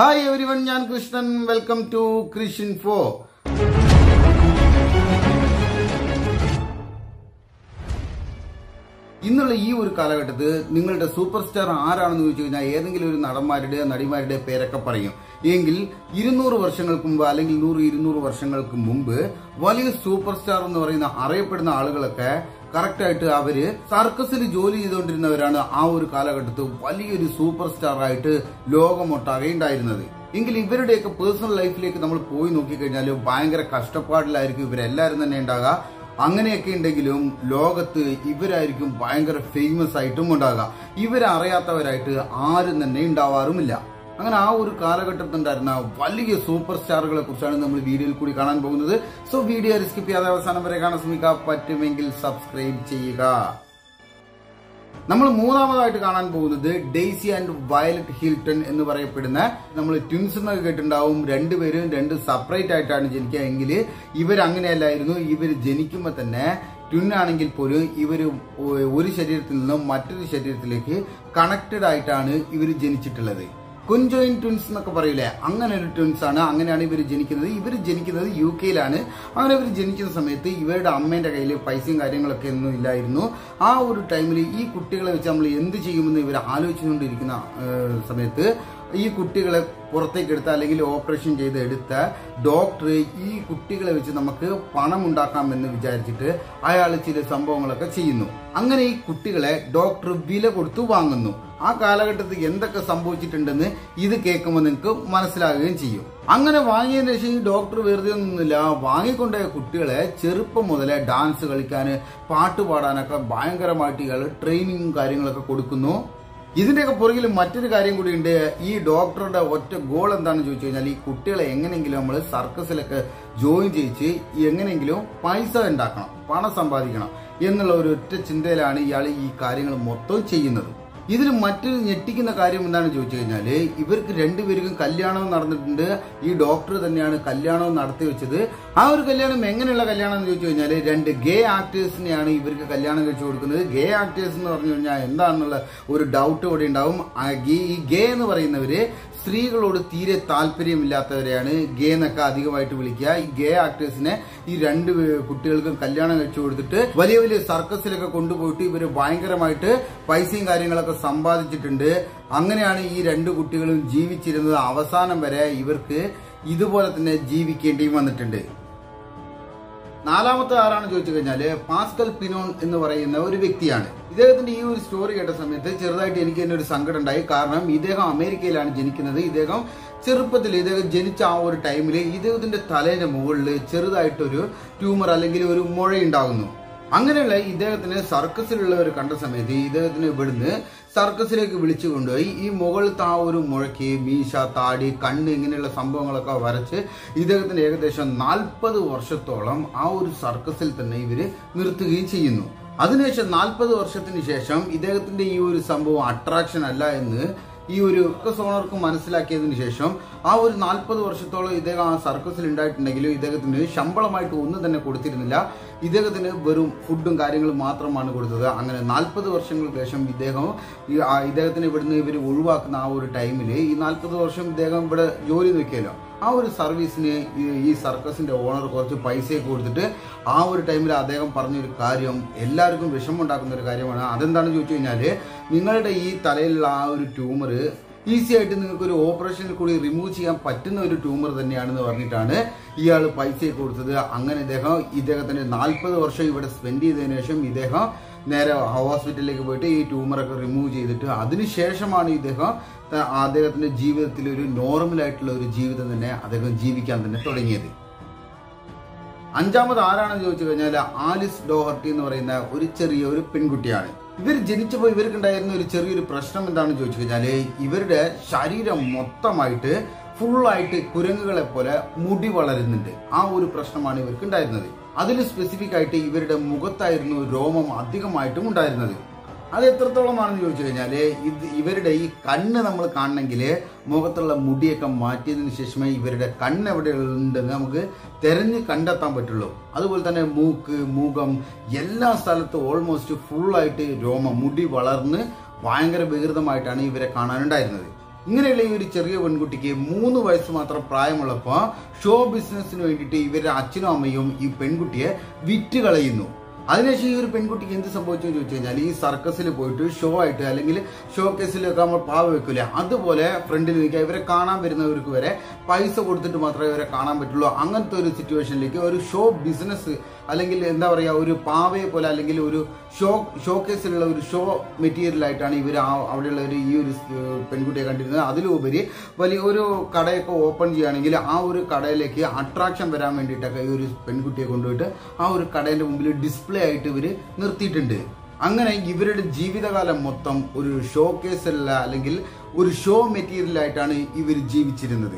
hi everyone ഞാൻ Krishnan welcome to Krish info ഇന്നുള്ള ഈ ഒരു കാലഘട്ടത്തിൽ നിങ്ങളുടെ സൂപ്പർ സ്റ്റാർ ആരാണെന്ന് ചോദിച്ചു കഴിഞ്ഞാൽ ഏതെങ്കിലും ഒരു നടന്മാരുടെ നടിമാരുടെ പേരൊക്കെ പറയും എങ്കിൽ ഇരുന്നൂറ് വർഷങ്ങൾക്ക് മുമ്പ് അല്ലെങ്കിൽ നൂറ് ഇരുന്നൂറ് വർഷങ്ങൾക്ക് മുമ്പ് വലിയ സൂപ്പർ സ്റ്റാർ എന്ന് പറയുന്ന അറിയപ്പെടുന്ന ആളുകളൊക്കെ കറക്റ്റായിട്ട് അവര് സർക്കസിൽ ജോലി ചെയ്തുകൊണ്ടിരുന്നവരാണ് ആ ഒരു കാലഘട്ടത്തിൽ വലിയൊരു സൂപ്പർ സ്റ്റാർ ആയിട്ട് ലോകമൊട്ടാകെ ഉണ്ടായിരുന്നത് എങ്കിൽ ഇവരുടെയൊക്കെ പേഴ്സണൽ ലൈഫിലേക്ക് നമ്മൾ പോയി നോക്കിക്കഴിഞ്ഞാൽ ഭയങ്കര കഷ്ടപ്പാടിലായിരിക്കും ഇവരെല്ലാവരും തന്നെ ഉണ്ടാകുക അങ്ങനെയൊക്കെ ഉണ്ടെങ്കിലും ലോകത്ത് ഇവരായിരിക്കും ഭയങ്കര ഫേമസ് ആയിട്ടും ഉണ്ടാകുക ഇവരറിയാത്തവരായിട്ട് ആരും തന്നെ ഉണ്ടാവാറുമില്ല അങ്ങനെ ആ ഒരു കാലഘട്ടത്തിൽ ഉണ്ടായിരുന്ന വലിയ സൂപ്പർ സ്റ്റാറുകളെ കുറിച്ചാണ് നമ്മൾ വീഡിയോയിൽ കൂടി കാണാൻ പോകുന്നത് സോ വീഡിയോ സ്കിപ്പ് ചെയ്യാതെ അവസാനം വരെ കാണാൻ ശ്രമിക്കുക പറ്റുമെങ്കിൽ സബ്സ്ക്രൈബ് ചെയ്യുക നമ്മൾ മൂന്നാമതായിട്ട് കാണാൻ പോകുന്നത് ഡെയ്സി ആൻഡ് വയലറ്റ് ഹിൽട്ടൺ എന്ന് പറയപ്പെടുന്ന നമ്മൾ ട്വിൻസ് എന്നൊക്കെ കേട്ടിട്ടുണ്ടാവും രണ്ടുപേരും രണ്ട് സെപ്പറേറ്റ് ആയിട്ടാണ് ജനിക്കുക എങ്കിൽ ഇവർ അങ്ങനെയല്ലായിരുന്നു ഇവർ ജനിക്കുമ്പോൾ തന്നെ ട്വിൻ ആണെങ്കിൽ പോലും ഇവർ ഒരു ശരീരത്തിൽ നിന്നും മറ്റൊരു ശരീരത്തിലേക്ക് കണക്റ്റഡ് ആയിട്ടാണ് ഇവർ ജനിച്ചിട്ടുള്ളത് കുഞ്ചോയിൻ ട്വിൻസ് എന്നൊക്കെ പറയില്ലേ അങ്ങനെ ഒരു ട്വിൻസ് ആണ് അങ്ങനെയാണ് ഇവർ ജനിക്കുന്നത് ഇവർ ജനിക്കുന്നത് യു കെയിലാണ് അങ്ങനെ ഇവർ ജനിക്കുന്ന സമയത്ത് ഇവരുടെ അമ്മേന്റെ കയ്യിൽ പൈസയും കാര്യങ്ങളൊക്കെ ഒന്നും ഇല്ലായിരുന്നു ആ ഒരു ടൈമിൽ ഈ കുട്ടികളെ വെച്ച് നമ്മൾ എന്ത് ചെയ്യുമെന്ന് ഇവർ ആലോചിച്ചുകൊണ്ടിരിക്കുന്ന ഏഹ്, സമയത്ത് ഈ കുട്ടികളെ പുറത്തേക്ക് എടുത്ത അല്ലെങ്കിൽ ഓപ്പറേഷൻ ചെയ്ത് എടുത്ത ഡോക്ടർ ഈ കുട്ടികളെ വെച്ച് നമുക്ക് പണം ഉണ്ടാക്കാമെന്ന് വിചാരിച്ചിട്ട് അയാൾ ചില സംഭവങ്ങളൊക്കെ ചെയ്യുന്നു അങ്ങനെ ഈ കുട്ടികളെ ഡോക്ടർ വില കൊടുത്തു വാങ്ങുന്നു ആ കാലഘട്ടത്തിൽ എന്തൊക്കെ സംഭവിച്ചിട്ടുണ്ടെന്ന് ഇത് കേൾക്കുമ്പോൾ നിങ്ങൾക്ക് മനസ്സിലാകുകയും ചെയ്യും അങ്ങനെ വാങ്ങിയതിന് ശേഷം ഈ ഡോക്ടർ വെറുതെ ഒന്നുമില്ല വാങ്ങിക്കൊണ്ടുപോയ കുട്ടികളെ ചെറുപ്പം മുതലേ ഡാൻസ് കളിക്കാന് പാട്ട് പാടാനൊക്കെ ഭയങ്കരമായിട്ട് ഇയാൾ ട്രെയിനിങ്ങും കാര്യങ്ങളൊക്കെ കൊടുക്കുന്നു ഇതിന്റെയൊക്കെ പുറകിൽ മറ്റൊരു കാര്യം കൂടിയുണ്ട് ഈ ഡോക്ടറുടെ ഒറ്റ ഗോൾ എന്താണെന്ന് ചോദിച്ചു കഴിഞ്ഞാൽ ഈ കുട്ടികളെ എങ്ങനെയെങ്കിലും നമ്മൾ സർക്കസിലൊക്കെ ജോയിൻ ചെയ്യിച്ച് എങ്ങനെയെങ്കിലും പൈസ ഉണ്ടാക്കണം പണം സമ്പാദിക്കണം എന്നുള്ള ഒരു ഒറ്റ ചിന്തയിലാണ് ഇയാൾ ഈ കാര്യങ്ങൾ മൊത്തം ചെയ്യുന്നത് ഇതിൽ മറ്റൊരു ഞെട്ടിക്കുന്ന കാര്യം എന്താണെന്ന് ചോദിച്ചു കഴിഞ്ഞാല് ഇവർക്ക് രണ്ടുപേർക്കും കല്യാണം നടന്നിട്ടുണ്ട് ഈ ഡോക്ടർ തന്നെയാണ് കല്യാണം നടത്തി വെച്ചത് ആ ഒരു കല്യാണം എങ്ങനെയുള്ള കല്യാണം എന്ന് ചോദിച്ചു കഴിഞ്ഞാല് രണ്ട് ഗേ ആക്ടേഴ്സിനെയാണ് ഇവർക്ക് കല്യാണം കഴിച്ചു കൊടുക്കുന്നത് ഗേ ആക്ടേഴ്സ് എന്ന് പറഞ്ഞു കഴിഞ്ഞാൽ എന്താണെന്നുള്ള ഒരു ഡൗട്ട് ഇവിടെ ഉണ്ടാവും ആ ഗേ- ഈ ഗേ എന്ന് പറയുന്നവര് സ്ത്രീകളോട് തീരെ താല്പര്യമില്ലാത്തവരെയാണ് ഗേ എന്നൊക്കെ അധികമായിട്ട് വിളിക്കുക ഈ ഗേ ആക്ടേഴ്സിനെ ഈ രണ്ട് പേ- കുട്ടികൾക്കും കല്യാണം കഴിച്ചു കൊടുത്തിട്ട് വലിയ വലിയ സർക്കസിലൊക്കെ കൊണ്ടുപോയിട്ട് ഇവര് ഭയങ്കരമായിട്ട് പൈസയും കാര്യങ്ങളൊക്കെ സമ്പാദിച്ചിട്ടുണ്ട് അങ്ങനെയാണ് ഈ രണ്ട് കുട്ടികളും ജീവിച്ചിരുന്നത് അവസാനം വരെ ഇവർക്ക് ഇതുപോലെ തന്നെ ജീവിക്കേണ്ടിയും വന്നിട്ടുണ്ട് നാലാമത്തെ ആരാണ് ചോദിച്ചു കഴിഞ്ഞാല് പാസ്കൽ പിനോൺ എന്ന് പറയുന്ന ഒരു വ്യക്തിയാണ് ഇദ്ദേഹത്തിന്റെ ഈ ഒരു സ്റ്റോറി കേട്ട സമയത്ത് ചെറുതായിട്ട് എനിക്ക് തന്നെ ഒരു സങ്കടം ഉണ്ടായി കാരണം ഇദ്ദേഹം അമേരിക്കയിലാണ് ജനിക്കുന്നത് ഇദ്ദേഹം ചെറുപ്പത്തിൽ ഇദ്ദേഹം ജനിച്ച ആ ഒരു ടൈമിൽ ഇദ്ദേഹത്തിന്റെ തലേന്റെ മുകളിൽ ചെറുതായിട്ടൊരു ട്യൂമർ അല്ലെങ്കിൽ ഒരു മുഴ ഉണ്ടാകുന്നു അങ്ങനെയുള്ള ഇദ്ദേഹത്തിന് സർക്കസിലുള്ളവർ കണ്ട സമയത്ത് ഇദ്ദേഹത്തിന് ഇവിടുന്ന് സർക്കസിലേക്ക് വിളിച്ചു കൊണ്ടുപോയി ഈ മുകളിലത്തെ ആ ഒരു മുഴക്കി മീശ താടി കണ്ണ് ഇങ്ങനെയുള്ള സംഭവങ്ങളൊക്കെ വരച്ച് ഇദ്ദേഹത്തിന് ഏകദേശം നാൽപ്പത് വർഷത്തോളം ആ ഒരു സർക്കസിൽ തന്നെ ഇവര് നിർത്തുകയും ചെയ്യുന്നു അതിനുശേഷം നാൽപ്പത് വർഷത്തിന് ശേഷം ഇദ്ദേഹത്തിന്റെ ഈ ഒരു സംഭവം അട്രാക്ഷൻ അല്ല എന്ന് ഈ ഒരു സർക്കസ് ഓണർക്ക് മനസ്സിലാക്കിയതിനു ശേഷം ആ ഒരു നാൽപ്പത് വർഷത്തോളം ഇദ്ദേഹം ആ സർക്കസിൽ ഉണ്ടായിട്ടുണ്ടെങ്കിലും ഇദ്ദേഹത്തിന് ശമ്പളമായിട്ട് ഒന്നും തന്നെ കൊടുത്തിരുന്നില്ല ഇദ്ദേഹത്തിന് വെറും ഫുഡും കാര്യങ്ങളും മാത്രമാണ് കൊടുത്തത് അങ്ങനെ നാൽപ്പത് വർഷങ്ങൾക്ക് ശേഷം ഇദ്ദേഹം ഈ ആ ഇദ്ദേഹത്തിന് ഇവിടുന്ന് ഇവർ ഒഴിവാക്കുന്ന ആ ഒരു ടൈമിൽ ഈ നാൽപ്പത് വർഷം ഇദ്ദേഹം ഇവിടെ ജോലി നിൽക്കുമല്ലോ ആ ഒരു സർവീസിന് ഈ- ഈ സർക്കസിന്റെ ഓണർ കുറച്ച് പൈസയൊക്കെ കൊടുത്തിട്ട് ആ ഒരു ടൈമിൽ അദ്ദേഹം പറഞ്ഞൊരു കാര്യം എല്ലാവർക്കും വിഷമമുണ്ടാക്കുന്ന ഒരു കാര്യമാണ് അതെന്താണെന്ന് ചോദിച്ചു കഴിഞ്ഞാൽ നിങ്ങളുടെ ഈ തലയിലുള്ള ആ ഒരു ട്യൂമർ ഈസി ആയിട്ട് നിങ്ങൾക്ക് ഒരു ഓപ്പറേഷനിൽ കൂടി റിമൂവ് ചെയ്യാൻ പറ്റുന്ന ഒരു ട്യൂമർ തന്നെയാണെന്ന് പറഞ്ഞിട്ടാണ് ഇയാൾ പൈസയൊക്കെ കൊടുത്തത് അങ്ങനെ ഇദ്ദേഹം ഇദ്ദേഹത്തിന് നാൽപ്പത് വർഷം ഇവിടെ സ്പെൻഡ് ചെയ്തതിനു ശേഷം ഇദ്ദേഹം നേരെ ഹോസ്പിറ്റലിലേക്ക് പോയിട്ട് ഈ ട്യൂമറൊക്കെ റിമൂവ് ചെയ്തിട്ട് അതിനുശേഷമാണ് ഇദ്ദേഹം ത- അദ്ദേഹത്തിന്റെ ജീവിതത്തിൽ ഒരു നോർമൽ ആയിട്ടുള്ള ഒരു ജീവിതം തന്നെ അദ്ദേഹം ജീവിക്കാൻ തന്നെ തുടങ്ങിയത് അഞ്ചാമത് ആരാണെന്ന് ചോദിച്ചു കഴിഞ്ഞാൽ ആലിസ് ഡോഹർട്ടി എന്ന് പറയുന്ന ഒരു ചെറിയ ഒരു പെൺകുട്ടിയാണ് ഇവർ ജനിച്ചപ്പോൾ ഇവർക്ക് ഉണ്ടായിരുന്ന ഒരു ചെറിയൊരു പ്രശ്നം എന്താണെന്ന് ചോദിച്ചു കഴിഞ്ഞാല് ഇവരുടെ ശരീരം മൊത്തമായിട്ട് ഫുള്ളായിട്ട് കുരങ്ങുകളെ പോലെ മുടി വളരുന്നുണ്ട് ആ ഒരു പ്രശ്നമാണ് ഇവർക്ക് ഉണ്ടായിരുന്നത് അതിൽ സ്പെസിഫിക് ആയിട്ട് ഇവരുടെ മുഖത്തായിരുന്നു രോമം അധികമായിട്ടും ഉണ്ടായിരുന്നത് അത് എത്രത്തോളമാണെന്ന് ചോദിച്ചു കഴിഞ്ഞാല് ഇത് ഇവരുടെ ഈ കണ്ണ് നമ്മൾ കാണണമെങ്കിൽ മുഖത്തുള്ള മുടിയൊക്കെ മാറ്റിയതിന് ശേഷമേ ഇവരുടെ കണ്ണ് എവിടെ ഉണ്ടെന്ന് നമുക്ക് തെരഞ്ഞ് കണ്ടെത്താൻ പറ്റുള്ളൂ അതുപോലെ തന്നെ മൂക്ക് മൂകം എല്ലാ സ്ഥലത്തും ഓൾമോസ്റ്റ് ഫുള്ളായിട്ട് രോമം മുടി വളർന്ന് ഭയങ്കര വികൃതമായിട്ടാണ് ഇവരെ കാണാനുണ്ടായിരുന്നത് ഇങ്ങനെയുള്ള ഈ ഒരു ചെറിയ പെൺകുട്ടിക്ക് മൂന്ന് വയസ്സ് മാത്രം പ്രായമുള്ളപ്പോൾ ഷോ ബിസിനസ്സിന് വേണ്ടിയിട്ട് ഇവരുടെ അച്ഛനും അമ്മയും ഈ പെൺകുട്ടിയെ വിറ്റ് കളയുന്നു അതിനുശേഷം ഈ ഒരു പെൺകുട്ടിക്ക് എന്ത് സംഭവിച്ചു എന്ന് ചോദിച്ചു കഴിഞ്ഞാൽ ഈ സർക്കസിൽ പോയിട്ട് ഷോ ആയിട്ട് അല്ലെങ്കിൽ ഷോ കേസിലൊക്കെ നമ്മൾ പാവ വെക്കില്ല അതുപോലെ ഫ്രണ്ടിൽ നിൽക്കുക ഇവരെ കാണാൻ വരുന്നവർക്ക് വരെ പൈസ കൊടുത്തിട്ട് മാത്രമേ ഇവരെ കാണാൻ പറ്റുള്ളൂ അങ്ങനത്തെ ഒരു സിറ്റുവേഷനിലേക്ക് ഒരു ഷോ ബിസിനസ് അല്ലെങ്കിൽ എന്താ പറയുക ഒരു പാവയെ പോലെ അല്ലെങ്കിൽ ഒരു ഷോ ഷോ കേസിലുള്ള ഒരു ഷോ മെറ്റീരിയൽ ആയിട്ടാണ് ഇവർ ആ അവിടെയുള്ള ഒരു ഈ ഒരു സ്- പെൺകുട്ടിയെ കണ്ടിരുന്നത് അതിലുപരി വലിയ ഒരു കടയൊക്കെ ഓപ്പൺ ചെയ്യുകയാണെങ്കിൽ ആ ഒരു കടയിലേക്ക് അട്രാക്ഷൻ വരാൻ വേണ്ടിയിട്ടൊക്കെ ഈ ഒരു പെൺകുട്ടിയെ കൊണ്ടുപോയിട്ട് ആ ഒരു കടേന്റെ മുമ്പിൽ ഡിസ്പ്ലേ ആയിട്ട് ഇവർ നിർത്തിയിട്ടുണ്ട് അങ്ങനെ ഇവരുടെ ജീവിതകാലം മൊത്തം ഒരു ഷോ കേസല്ല അല്ലെങ്കിൽ ഒരു ഷോ മെറ്റീരിയൽ ആയിട്ടാണ് ഇവർ ജീവിച്ചിരുന്നത്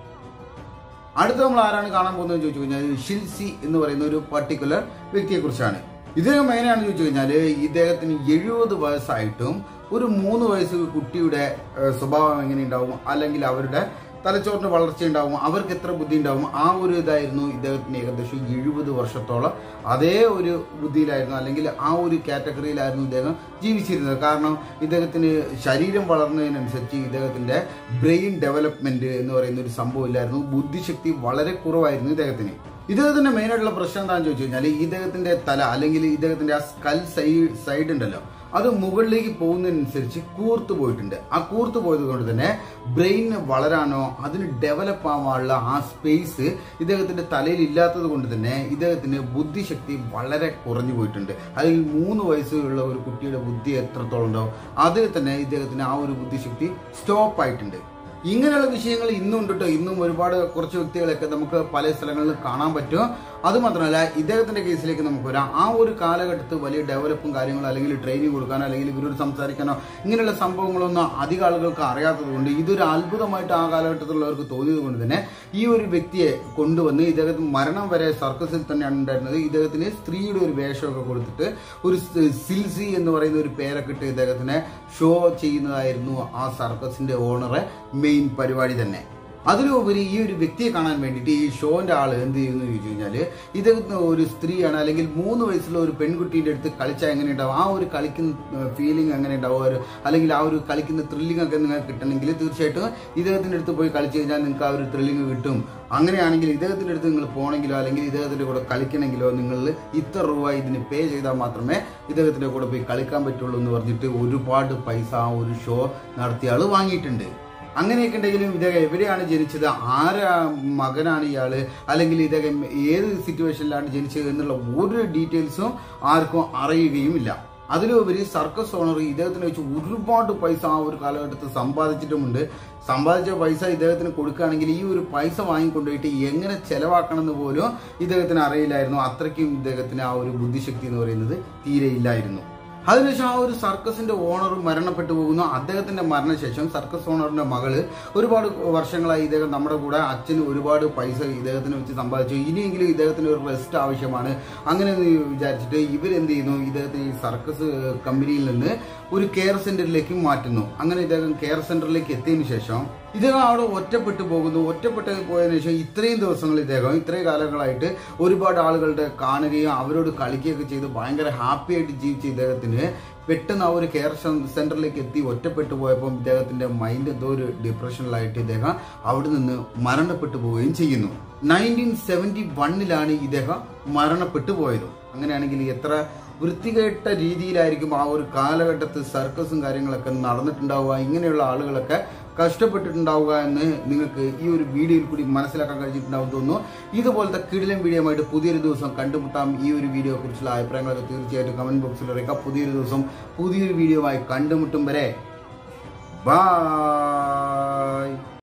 അടുത്ത നമ്മൾ ആരാണ് കാണാൻ പോകുന്നത് ചോദിച്ചു കഴിഞ്ഞാൽ ഷിൽസി എന്ന് പറയുന്ന ഒരു പർട്ടിക്കുലർ വ്യക്തിയെ കുറിച്ചാണ് ഇദ്ദേഹം എങ്ങനെയാണെന്ന് ചോദിച്ചു കഴിഞ്ഞാൽ ഇദ്ദേഹത്തിന് എഴുപത് വയസ്സായിട്ടും ഒരു മൂന്ന് വയസ്സ് കുട്ടിയുടെ ഏഹ്, സ്വഭാവം എങ്ങനെ ഉണ്ടാവും അല്ലെങ്കിൽ അവരുടെ തലച്ചോറിന് വളർച്ച ഉണ്ടാവും അവർക്ക് എത്ര ബുദ്ധി ഉണ്ടാവും ആ ഒരു ഇതായിരുന്നു ഇദ്ദേഹത്തിന് ഏകദേശം എഴുപത് വർഷത്തോളം അതേ ഒരു ബുദ്ധിയിലായിരുന്നു അല്ലെങ്കിൽ ആ ഒരു കാറ്റഗറിയിലായിരുന്നു ഇദ്ദേഹം ജീവിച്ചിരുന്നത് കാരണം ഇദ്ദേഹത്തിന് ശരീരം വളർന്നതിനനുസരിച്ച് ഇദ്ദേഹത്തിന്റെ ബ്രെയിൻ ഡെവലപ്മെന്റ് എന്ന് പറയുന്ന ഒരു സംഭവം ഇല്ലായിരുന്നു ബുദ്ധിശക്തി വളരെ കുറവായിരുന്നു ഇദ്ദേഹത്തിന് ഇദ്ദേഹത്തിന്റെ മെയിൻ ആയിട്ടുള്ള പ്രശ്നം എന്താണെന്ന് ചോദിച്ചു കഴിഞ്ഞാൽ ഇദ്ദേഹത്തിന്റെ തല അല്ലെങ്കിൽ ഇദ്ദേഹത്തിന്റെ ആ സ്കൽ സൈഡ് സൈഡ് ഉണ്ടല്ലോ അത് മുകളിലേക്ക് പോകുന്നതിനനുസരിച്ച് കൂർത്തു പോയിട്ടുണ്ട് ആ കൂർത്തു പോയത് കൊണ്ട് തന്നെ ബ്രെയിന് വളരാനോ അതിന് ഡെവലപ്പ് ആവാനുള്ള ആ സ്പേസ് ഇദ്ദേഹത്തിന്റെ തലയിൽ ഇല്ലാത്തത് കൊണ്ട് തന്നെ ഇദ്ദേഹത്തിന് ബുദ്ധിശക്തി വളരെ കുറഞ്ഞു പോയിട്ടുണ്ട് അതിൽ മൂന്ന് വയസ്സുള്ള ഒരു കുട്ടിയുടെ ബുദ്ധി എത്രത്തോളം ഉണ്ടാവും അതിൽ തന്നെ ഇദ്ദേഹത്തിന് ആ ഒരു ബുദ്ധിശക്തി സ്റ്റോപ്പ് ആയിട്ടുണ്ട് ഇങ്ങനെയുള്ള വിഷയങ്ങൾ ഇന്നും ഉണ്ട് കേട്ടോ ഇന്നും ഒരുപാട് കുറച്ച് വ്യക്തികളെയൊക്കെ നമുക്ക് പല സ്ഥലങ്ങളിലും കാണാൻ പറ്റും അത് മാത്രമല്ല ഇദ്ദേഹത്തിന്റെ കേസിലേക്ക് നമുക്ക് വരാം ആ ഒരു കാലഘട്ടത്തിൽ വലിയ ഡെവലപ്പും കാര്യങ്ങളോ അല്ലെങ്കിൽ ട്രെയിനിങ് കൊടുക്കാനോ അല്ലെങ്കിൽ ഇവരോട് സംസാരിക്കാനോ ഇങ്ങനെയുള്ള സംഭവങ്ങളൊന്നും അധിക ആളുകൾക്ക് അറിയാത്തത് കൊണ്ട് ഇതൊരു അത്ഭുതമായിട്ട് ആ കാലഘട്ടത്തിലുള്ളവർക്ക് തോന്നിയത് കൊണ്ട് തന്നെ ഈ ഒരു വ്യക്തിയെ കൊണ്ടുവന്ന് ഇദ്ദേഹത്തിന് മരണം വരെ സർക്കസിൽ തന്നെയാണ് ഉണ്ടായിരുന്നത് ഇദ്ദേഹത്തിന് സ്ത്രീയുടെ ഒരു വേഷമൊക്കെ കൊടുത്തിട്ട് ഒരു സ് സിൽസി എന്ന് പറയുന്ന ഒരു പേരൊക്കെ ഇട്ട് ഇദ്ദേഹത്തിനെ ഷോ ചെയ്യുന്നതായിരുന്നു ആ സർക്കസിന്റെ ഓണറെ മെയിൻ പരിപാടി തന്നെ അതിലുപരി ഈ ഒരു വ്യക്തിയെ കാണാൻ വേണ്ടിയിട്ട് ഈ ഷോന്റെ ആള് എന്ത് ചെയ്യുന്നു ചോദിച്ചു കഴിഞ്ഞാല് ഇദ്ദേഹത്തിന് ഒരു സ്ത്രീയാണ് അല്ലെങ്കിൽ മൂന്ന് വയസ്സുള്ള ഒരു പെൺകുട്ടീൻ്റെ അടുത്ത് കളിച്ചാൽ എങ്ങനെ ഉണ്ടാവും ആ ഒരു കളിക്കുന്ന ഫീലിംഗ് എങ്ങനെ ഉണ്ടാവും ഒരു അല്ലെങ്കിൽ ആ ഒരു കളിക്കുന്ന ത്രില്ലിംഗ് ഒക്കെ നിങ്ങൾക്ക് കിട്ടണമെങ്കിൽ തീർച്ചയായിട്ടും ഇദ്ദേഹത്തിന്റെ അടുത്ത് പോയി കളിച്ചു കഴിഞ്ഞാൽ നിങ്ങൾക്ക് ആ ഒരു ത്രില്ലിംഗ് കിട്ടും അങ്ങനെയാണെങ്കിൽ ഇദ്ദേഹത്തിന്റെ അടുത്ത് നിങ്ങൾ പോകണമെങ്കിലോ അല്ലെങ്കിൽ ഇദ്ദേഹത്തിന്റെ കൂടെ കളിക്കണമെങ്കിലോ നിങ്ങൾ ഇത്ര രൂപ ഇതിന് പേ ചെയ്താൽ മാത്രമേ ഇദ്ദേഹത്തിന്റെ കൂടെ പോയി കളിക്കാൻ പറ്റുള്ളൂ എന്ന് പറഞ്ഞിട്ട് ഒരുപാട് പൈസ ആ ഒരു ഷോ നടത്തിയ ആള് വാങ്ങിയിട്ടുണ്ട് അങ്ങനെയൊക്കെ ഉണ്ടെങ്കിലും ഇദ്ദേഹം എവിടെയാണ് ജനിച്ചത് ആരാ മകനാണ് ഇയാള് അല്ലെങ്കിൽ ഇദ്ദേഹം ഏത് സിറ്റുവേഷനിലാണ് ജനിച്ചത് എന്നുള്ള ഒരു ഡീറ്റെയിൽസും ആർക്കും അറിയുകയുമില്ല അതിലുപരി സർക്കസ് ഓണർ ഇദ്ദേഹത്തിന് വെച്ച് ഒരുപാട് പൈസ ആ ഒരു കാലഘട്ടത്തിൽ സമ്പാദിച്ചിട്ടുമുണ്ട് സമ്പാദിച്ച പൈസ ഇദ്ദേഹത്തിന് കൊടുക്കുകയാണെങ്കിൽ ഈ ഒരു പൈസ വാങ്ങിക്കൊണ്ടുപോയിട്ട് എങ്ങനെ ചെലവാക്കണം എന്ന് പോലും ഇദ്ദേഹത്തിന് അറിയില്ലായിരുന്നു അത്രയ്ക്കും ഇദ്ദേഹത്തിന് ആ ഒരു ബുദ്ധിശക്തി എന്ന് പറയുന്നത് തീരെ ഇല്ലായിരുന്നു അതിനുശേഷം ആ ഒരു സർക്കസിന്റെ ഓണർ മരണപ്പെട്ടു പോകുന്നു അദ്ദേഹത്തിന്റെ മരണശേഷം സർക്കസ് ഓണറിന്റെ മകള് ഒരുപാട് വർഷങ്ങളായി ഇദ്ദേഹം നമ്മുടെ കൂടെ അച്ഛന് ഒരുപാട് പൈസ ഇദ്ദേഹത്തിന് വെച്ച് സമ്പാദിച്ചു ഇനിയെങ്കിലും ഇദ്ദേഹത്തിന് ഒരു റെസ്റ്റ് ആവശ്യമാണ് അങ്ങനെ എന്ന് വിചാരിച്ചിട്ട് ഇവരെന്ത് ചെയ്യുന്നു ഇദ്ദേഹത്തിന് ഈ സർക്കസ് കമ്പനിയിൽ നിന്ന് ഒരു കെയർ സെന്ററിലേക്ക് മാറ്റുന്നു അങ്ങനെ ഇദ്ദേഹം കെയർ സെന്ററിലേക്ക് എത്തിയതിനു ശേഷം ഇദ്ദേഹം അവിടെ ഒറ്റപ്പെട്ടു പോകുന്നു ഒറ്റപ്പെട്ട് പോയതിനു ശേഷം ഇത്രയും ദിവസങ്ങൾ ഇദ്ദേഹം ഇത്രയും കാലങ്ങളായിട്ട് ഒരുപാട് ആളുകളുടെ കാണുകയും അവരോട് കളിക്കുകയൊക്കെ ചെയ്ത് ഭയങ്കര ഹാപ്പി ആയിട്ട് ജീവിച്ച ഇദ്ദേഹത്തിന് പെട്ടെന്ന് ആ ഒരു കെയർ സെന്ററിലേക്ക് എത്തി ഒറ്റപ്പെട്ടു പോയപ്പോൾ ഇദ്ദേഹത്തിന്റെ മൈൻഡ് എന്തോ ഒരു ഡിപ്രഷനിലായിട്ട് ഇദ്ദേഹം അവിടെ നിന്ന് മരണപ്പെട്ടു പോവുകയും ചെയ്യുന്നു നയൻറ്റീൻ സെവൻറ്റി വണ്ണിലാണ് ഇദ്ദേഹം മരണപ്പെട്ടു പോയത് അങ്ങനെയാണെങ്കിൽ എത്ര വൃത്തികെട്ട രീതിയിലായിരിക്കും ആ ഒരു കാലഘട്ടത്തിൽ സർക്കസും കാര്യങ്ങളൊക്കെ നടന്നിട്ടുണ്ടാവുക ഇങ്ങനെയുള്ള ആളുകളൊക്കെ കഷ്ടപ്പെട്ടിട്ടുണ്ടാവുക എന്ന് നിങ്ങൾക്ക് ഈ ഒരു വീഡിയോയിൽ കൂടി മനസ്സിലാക്കാൻ കഴിഞ്ഞിട്ടുണ്ടാവും തോന്നുന്നു ഇതുപോലത്തെ കിടിലൻ വീഡിയോ ആയിട്ട് പുതിയൊരു ദിവസം കണ്ടുമുട്ടാം ഈ ഒരു വീഡിയോയെ കുറിച്ചുള്ള അഭിപ്രായങ്ങളൊക്കെ തീർച്ചയായിട്ടും കമന്റ് ബോക്സിൽ അറിയിക്കാം പുതിയൊരു ദിവസം പുതിയൊരു വീഡിയോ ആയി കണ്ടുമുട്ടും വരെ ബൈ